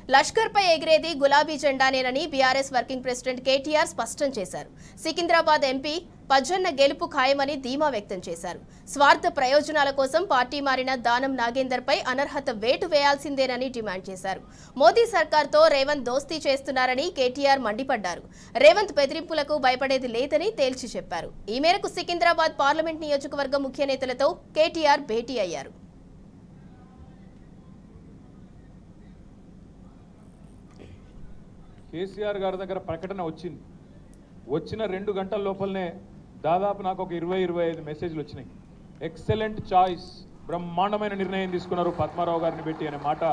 లష్కర్పై ఎగిరేది గులాబీ జెండానేనని బీఆర్ఎస్ వర్కింగ్ ప్రెసిడెంట్ కేటీఆర్ స్పష్టం చేశారు సికింద్రాబాద్ ఎంపీ పజ్జన్న గెలుపు ఖాయమని ధీమా వ్యక్తం చేశారు స్వార్థ ప్రయోజనాల కోసం పార్టీ మారిన దానం నాగేందర్పై అనర్హత వేటు వేయాల్సిందేనని డిమాండ్ చేశారు మోదీ సర్కార్తో రేవంత్ దోస్తీ చేస్తున్నారని కేటీఆర్ మండిపడ్డారు రేవంత్ బెదిరింపులకు భయపడేది లేదని తేల్చి చెప్పారు ఈ మేరకు సికింద్రాబాద్ పార్లమెంట్ నియోజకవర్గ ముఖ్య నేతలతో కేటీఆర్ భేటీ అయ్యారు కేసీఆర్ గారి దగ్గర ప్రకటన వచ్చింది వచ్చిన రెండు గంటల లోపలనే దాదాపు నాకు ఒక ఇరవై ఇరవై ఐదు మెసేజ్లు వచ్చినాయి ఎక్సలెంట్ చాయిస్ బ్రహ్మాండమైన నిర్ణయం తీసుకున్నారు పద్మారావు గారిని పెట్టి అనే మాట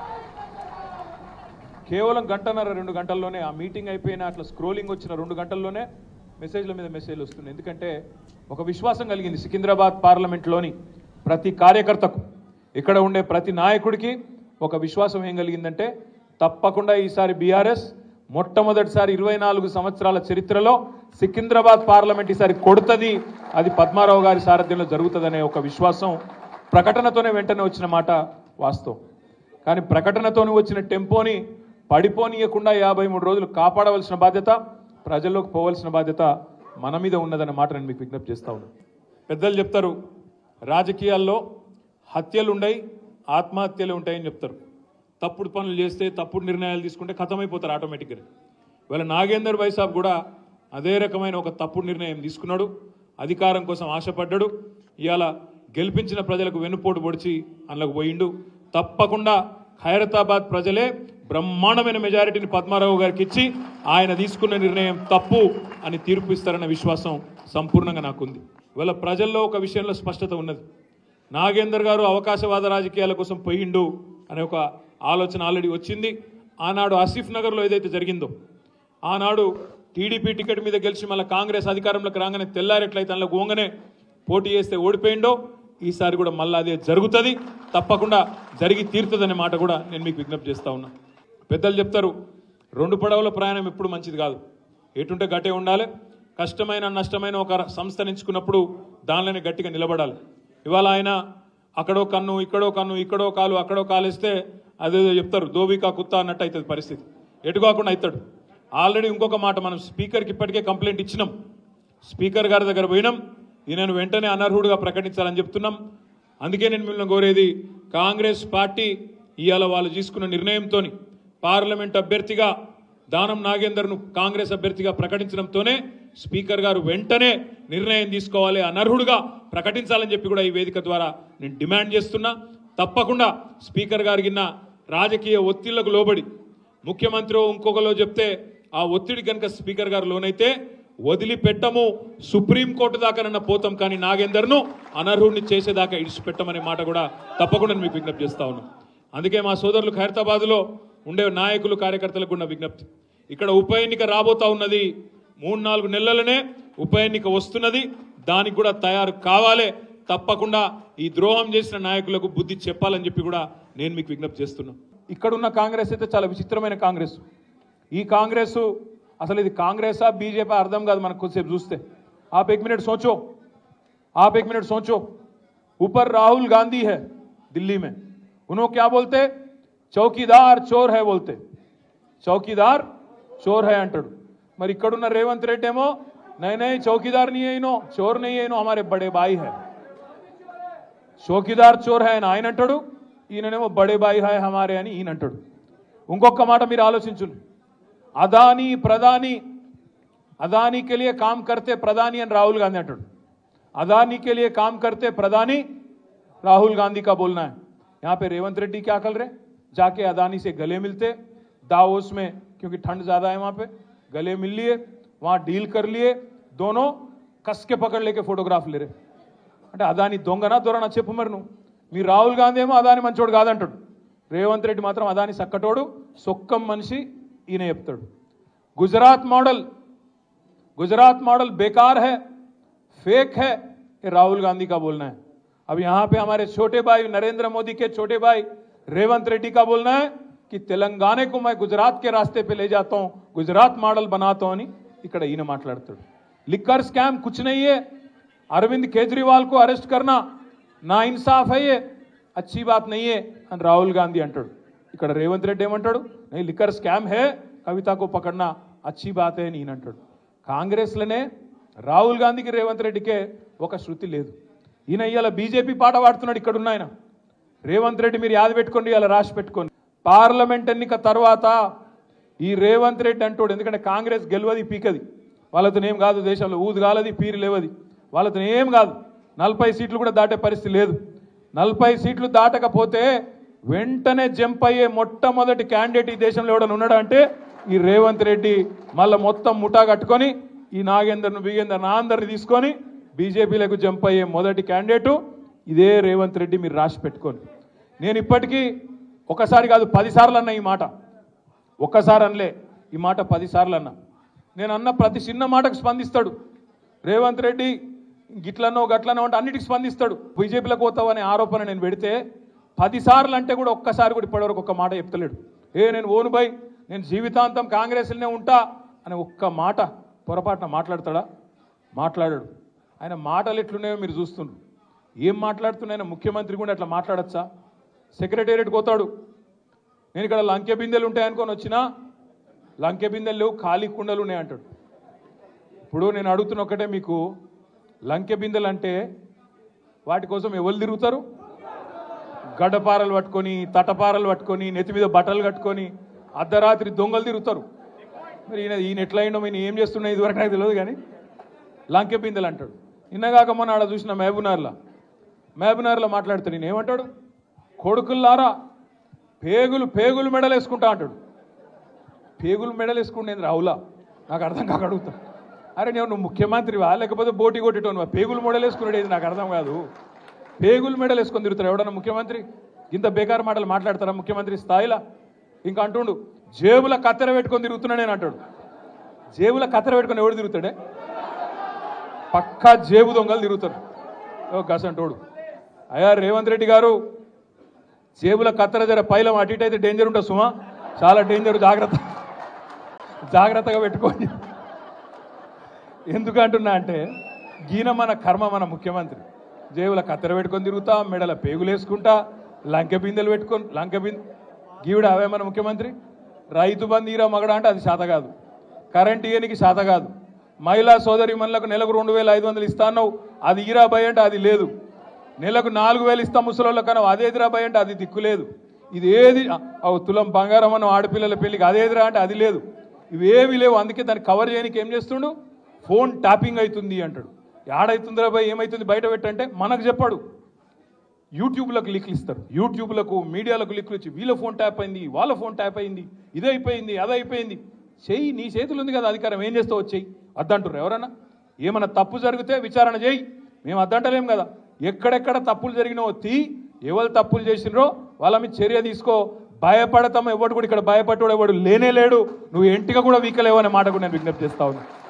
కేవలం గంటన్నర రెండు గంటల్లోనే ఆ మీటింగ్ అయిపోయిన అట్లా స్క్రోలింగ్ వచ్చిన రెండు గంటల్లోనే మెసేజ్ల మీద మెసేజ్లు వస్తున్నాయి ఎందుకంటే ఒక విశ్వాసం కలిగింది సికింద్రాబాద్ పార్లమెంట్లోని ప్రతి కార్యకర్తకు ఇక్కడ ఉండే ప్రతి నాయకుడికి ఒక విశ్వాసం ఏం కలిగిందంటే తప్పకుండా ఈసారి బీఆర్ఎస్ మొట్టమొదటిసారి ఇరవై నాలుగు సంవత్సరాల చరిత్రలో సికింద్రాబాద్ పార్లమెంట్ ఈసారి కొడుతుంది అది పద్మారావు గారి సారథ్యంలో జరుగుతుందనే ఒక విశ్వాసం ప్రకటనతోనే వెంటనే వచ్చిన మాట వాస్తవం కానీ ప్రకటనతోని వచ్చిన టెంపోని పడిపోనీయకుండా యాభై మూడు రోజులు కాపాడవలసిన బాధ్యత ప్రజల్లోకి పోవలసిన బాధ్యత మన మీద ఉన్నదన్న మాట నేను మీకు విజ్ఞప్తి చేస్తా ఉన్నాను పెద్దలు చెప్తారు రాజకీయాల్లో హత్యలు ఉండయి ఆత్మహత్యలు ఉంటాయని చెప్తారు తప్పుడు పనులు చేస్తే తప్పుడు నిర్ణయాలు తీసుకుంటే ఖతమైపోతారు ఆటోమేటిక్గా ఇవాళ నాగేందర్ భాయ్ సాబ్ కూడా అదే రకమైన ఒక తప్పుడు నిర్ణయం తీసుకున్నాడు అధికారం కోసం ఆశపడ్డాడు ఇవాళ గెలిపించిన ప్రజలకు వెన్నుపోటు పొడిచి అందులోకి పోయిండు తప్పకుండా ఖైరతాబాద్ ప్రజలే బ్రహ్మాండమైన మెజారిటీని పద్మారావు గారికి ఇచ్చి ఆయన తీసుకున్న నిర్ణయం తప్పు అని తీర్పు ఇస్తారన్న విశ్వాసం సంపూర్ణంగా నాకుంది ఇవాళ ప్రజల్లో ఒక విషయంలో స్పష్టత ఉన్నది నాగేందర్ గారు అవకాశవాద రాజకీయాల కోసం పోయిండు అనే ఒక ఆలోచన ఆల్రెడీ వచ్చింది ఆనాడు ఆసిఫ్ నగర్లో ఏదైతే జరిగిందో ఆనాడు టీడీపీ టికెట్ మీద గెలిచి మళ్ళీ కాంగ్రెస్ అధికారంలోకి రాగానే తెల్లారెట్లయితే అందులో గోంగనే పోటీ చేస్తే ఓడిపోయిండో ఈసారి కూడా మళ్ళీ అదే జరుగుతుంది తప్పకుండా జరిగి తీరుతుందనే మాట కూడా నేను మీకు విజ్ఞప్తి చేస్తా ఉన్నా పెద్దలు చెప్తారు రెండు పడవల ప్రయాణం ఎప్పుడు మంచిది కాదు ఎటుంటే గట్టే ఉండాలి కష్టమైన నష్టమైన ఒక సంస్థను ఎంచుకున్నప్పుడు దానిలోనే గట్టిగా నిలబడాలి ఇవాళ ఆయన అక్కడో కన్ను ఇక్కడో కన్ను ఇక్కడో కాలు అక్కడో కాలేస్తే అదేదో చెప్తారు దోబికా కుత్తా అన్నట్టు అవుతుంది పరిస్థితి ఎటు కాకుండా అవుతాడు ఆల్రెడీ ఇంకొక మాట మనం స్పీకర్కి ఇప్పటికే కంప్లైంట్ ఇచ్చినాం స్పీకర్ గారి దగ్గర పోయినాం ఈయనను వెంటనే అనర్హుడుగా ప్రకటించాలని చెప్తున్నాం అందుకే నేను మిమ్మల్ని కోరేది కాంగ్రెస్ పార్టీ ఇవాళ వాళ్ళు తీసుకున్న నిర్ణయంతోని పార్లమెంట్ అభ్యర్థిగా దానం నాగేందర్ను కాంగ్రెస్ అభ్యర్థిగా ప్రకటించడంతోనే స్పీకర్ గారు వెంటనే నిర్ణయం తీసుకోవాలి అనర్హుడుగా ప్రకటించాలని చెప్పి కూడా ఈ వేదిక ద్వారా నేను డిమాండ్ చేస్తున్నా తప్పకుండా స్పీకర్ గారి కింద రాజకీయ ఒత్తిళ్లకు లోబడి ముఖ్యమంత్రి ఇంకొకలో చెప్తే ఆ ఒత్తిడి కనుక స్పీకర్ గారు లోనైతే వదిలిపెట్టము సుప్రీంకోర్టు దాకానన్న పోతాం కానీ నాగేందర్ను అనర్హుడిని చేసేదాకా ఇడిచిపెట్టమనే మాట కూడా తప్పకుండా నేను మీకు విజ్ఞప్తి చేస్తా ఉన్నాం అందుకే మా సోదరులు ఖైరతాబాద్లో ఉండే నాయకులు కార్యకర్తలకు ఉన్న విజ్ఞప్తి ఇక్కడ ఉప ఎన్నిక రాబోతా ఉన్నది మూడు నాలుగు నెలలనే ఉప ఎన్నిక వస్తున్నది దానికి కూడా తయారు కావాలి తప్పకుండా ఈ ద్రోహం చేసిన నాయకులకు బుద్ధి చెప్పాలని చెప్పి కూడా నేను మీకు విజ్ఞప్తి చేస్తున్నా ఇక్కడున్న కాంగ్రెస్ అయితే చాలా విచిత్రమైన కాంగ్రెస్ ఈ కాంగ్రెస్ అసలు ఇది కాంగ్రెసా బీజేపీ అర్థం కాదు మనకు కొద్దిసేపు చూస్తే आप एक मिनट सोचो आप एक मिनट सोचो ऊपर राहुल गांधी है दिल्ली में उन्होंने क्या बोलते చౌకీదార్ చోర్ హై బోల్తే చౌకీదార్ చోర్ హై అంటాడు మరి ఇక్కడున్న రేవంత్ రెడ్డి ఏమో నై నై చౌకీదార్ నీ అయినో చోర్ నై అయినో హమారే బడే బాయి హై చౌకీదార్ చోర్ హై అని ఆయన అంటాడు ఈయననేమో బడే బాయి హాయ్ హమారే అని ఈయన అంటాడు ఇంకొక మాట మీరు ఆలోచించును అదానీ ప్రధాని अदानी के लिए काम करते प्रधानी అని రాహుల్ గాంధీ అంటాడు अदानी के लिए काम करते प्रधानी राहुल गांधी का बोलना है यहाँ पे रेवंत रेड्डी क्या कर रहे जाके अदानी से गले मिलते दावोस में क्योंकि ठंड ज्यादा है वहां पे गले मिल लिए वहां डील कर लिए दोनों कस के पकड़ लेके फोटोग्राफ ले रहे అంటే అదాని దొంగనా దొరనా చెప్పు మరి నువ్వు మీ రాహుల్ గాంధీ ఏమో అదాని మంచోడు కాదంటాడు రేవంత్ రెడ్డి మాత్రం అదాని సక్కటోడు సొక్కం మనిషి ఈయన చెప్తాడు గుజరాత్ మోడల్ गुजरात मॉडल बेकार है फेक है ये राहुल गांधी का बोलना है अब यहां पे हमारे छोटे भाई नरेंद्र मोदी के छोटे भाई रेवंत रेड्डी का बोलना है कि तेलंगाना को मैं गुजरात के रास्ते पे ले जाता हूं गुजरात मॉडल बनाता हूं అని ఇక్కడ ఈయన మాట్లాడతాడు లిక్కర్ స్కామ్ కుछ नहीं है अरविंद केजरीवाल को अरेस्ट करना ना इंसाफ है ये अच्छी बात नहीं है అని రాహుల్ గాంధీ అంటాడు ఇక్కడ రేవంత్ రెడ్డి ఏమంటాడు నేను లిక్కర్ స్కామ్ హే కవితకు పకడ్నా అచ్చి బాతే అని ఈయన అంటాడు కాంగ్రెస్లోనే రాహుల్ గాంధీకి రేవంత్ రెడ్డికే ఒక శృతి లేదు ఈయన ఇవాళ బీజేపీ పాట పాడుతున్నాడు ఇక్కడ ఉన్న ఆయన రేవంత్ రెడ్డి మీరు యాద పెట్టుకోండి ఇలా రాసి పెట్టుకోండి పార్లమెంట్ ఎన్నిక తర్వాత ఈ రేవంత్ రెడ్డి అంటాడు ఎందుకంటే కాంగ్రెస్ గెలవది పీకది వాళ్ళతో ఏం కాదు దేశంలో ఊదు కాలది పీరు లేవది వాళ్ళతో ఏం కాదు నలభై సీట్లు కూడా దాటే పరిస్థితి లేదు నలభై సీట్లు దాటకపోతే వెంటనే జంప్ అయ్యే మొట్టమొదటి క్యాండిడేట్ ఈ దేశంలో ఎవడన్నా ఉన్నాడా అంటే ఈ రేవంత్ రెడ్డి మళ్ళీ మొత్తం ముఠా కట్టుకొని ఈ నాగేందర్ను బిగేందర్ నా అందరిని తీసుకొని బీజేపీలకు జంప్ అయ్యే మొదటి క్యాండిడేటు ఇదే రేవంత్ రెడ్డి మీరు రాసి పెట్టుకోండి నేను ఇప్పటికీ ఒకసారి కాదు పదిసార్లు అన్న ఈ మాట ఒక్కసారి అనలే ఈ మాట పదిసార్లు అన్నా నేను అన్న ప్రతి చిన్న మాటకు స్పందిస్తాడు రేవంత్ రెడ్డి గిట్లనో గట్లనో అంటే అన్నిటికి స్పందిస్తాడు బీజేపీలకు పోతావు అనే ఆరోపణ నేను పెడితే పదిసార్లు అంటే కూడా ఒక్కసారి కూడా ఇప్పటివరకు ఒక్క మాట చెప్తలేడు ఏ నేను ఓను బై నేను జీవితాంతం కాంగ్రెస్లోనే ఉంటా అని ఒక్క మాట పొరపాటున మాట్లాడతాడా మాట్లాడాడు ఆయన మాటలు ఎట్లున్నాయో మీరు చూస్తుండ్రు ఏం మాట్లాడుతున్నాయో ముఖ్యమంత్రి కూడా అట్లా మాట్లాడచ్చా సెక్రటేరియట్ పోతాడు నేను ఇక్కడ లంకె బిందెలు ఉంటాయనుకొని వచ్చినా లంకె బిందెలు లేవు ఖాళీ కుండలు ఉన్నాయి అంటాడు ఇప్పుడు నేను అడుగుతున్న ఒకటే మీకు లంకె బిందెలు అంటే వాటి కోసం ఎవరు తిరుగుతారు గడ్డపారలు పట్టుకొని తటపారలు పట్టుకొని నెత్తి మీద బట్టలు కట్టుకొని అర్ధరాత్రి దొంగలు తిరుగుతారు మరి ఈయన ఈయన ఎట్లా అయిండో ఈయన ఏం చేస్తున్నా ఇదివరకు నాకు తెలియదు కానీ లంకె బిందెలు అంటాడు నిన్నగాక మొన్న ఆడ చూసిన మహబూనార్లో మహబూనార్లో మాట్లాడుతాడు నేను ఏమంటాడు కొడుకుల్లారా పేగులు పేగులు మెడలు వేసుకుంటా అంటాడు పేగులు మెడలు వేసుకుంటేంది రావులా నాకు అర్థం కాక అడుగుతా అరే నేను నువ్వు ముఖ్యమంత్రివా లేకపోతే బోటి కొట్టేటోనువా పేగులు మెడలు వేసుకునేది నాకు అర్థం కాదు పేగులు మెడలు వేసుకొని తిరుగుతారు ఎవడన్నా ముఖ్యమంత్రి ఇంత బేకారు మాటలు మాట్లాడతారా ముఖ్యమంత్రి స్థాయిలో ఇంకా అంటుండు జేబుల కత్తెర పెట్టుకొని తిరుగుతున్నా నేను అంటాడు జేబుల కత్తెర పెట్టుకొని ఎవడు తిరుగుతాడే పక్కా జేబు దొంగలు తిరుగుతారు ఓ గసంటోడు అయ్యా రేవంత్ రెడ్డి గారు జేబుల కత్తెర జర పైలం అటు ఇటు అయితే డేంజర్ ఉంటుంది సుమా చాలా డేంజర్ జాగ్రత్త జాగ్రత్తగా పెట్టుకోండి ఎందుకంటున్నా అంటే గీన మన కర్మ మన ముఖ్యమంత్రి జేబుల కత్తెర పెట్టుకొని తిరుగుతా మెడల పేగులు వేసుకుంటా లంకె బిందెలు పెట్టుకొని లంకె బిందె గీవిడ అవే మన ముఖ్యమంత్రి రైతు బంధు ఈరా మగడ అంటే అది శాత కాదు కరెంట్ ఇయనికి శాత కాదు మహిళా సోదరి మనలకు నెలకు రెండు వేల ఐదు వందలు ఇస్తాను అది ఈరా భయ అంటే అది లేదు నెలకు నాలుగు వేలు ఇస్తాం ముసలోళ్ళ కన్నా అదేదిరా భయ అంటే అది దిక్కు లేదు ఇది ఏది ఆ తులం బంగారం అన్న ఆడపిల్లల పెళ్లికి అదేదిరా అంటే అది లేదు ఇవేవి లేవు అందుకే దాన్ని కవర్ చేయడానికి ఏం చేస్తుండు ఫోన్ ట్యాపింగ్ అవుతుంది అంటాడు ఆడవుతుందిరా భయ్ ఏమవుతుంది బయట పెట్టంటే మనకు చెప్పాడు యూట్యూబ్లకు లింక్లు ఇస్తారు యూట్యూబ్లకు మీడియాలకు లింకులు ఇచ్చి వీళ్ళ ఫోన్ ట్యాప్ అయింది వాళ్ళ ఫోన్ ట్యాప్ అయింది ఇది అయిపోయింది అది అయిపోయింది చెయ్యి నీ చేతులు ఉంది కదా అధికారం ఏం చేస్తావు చెయ్యి అద్దంటారు ఎవరన్నా ఏమన్నా తప్పు జరిగితే విచారణ చేయి మేము అద్దంటలేం కదా ఎక్కడెక్కడ తప్పులు జరిగినావో తీ ఎవరు తప్పులు చేసినరో వాళ్ళ మీద చర్య తీసుకో భయపడతాం ఎవడు కూడా ఇక్కడ భయపడ్డాడు ఎవడు లేనే లేడు నువ్వు ఎంటిగా కూడా వీకలేవు అనే మాట కూడా నేను విజ్ఞప్తి చేస్తా ఉన్నా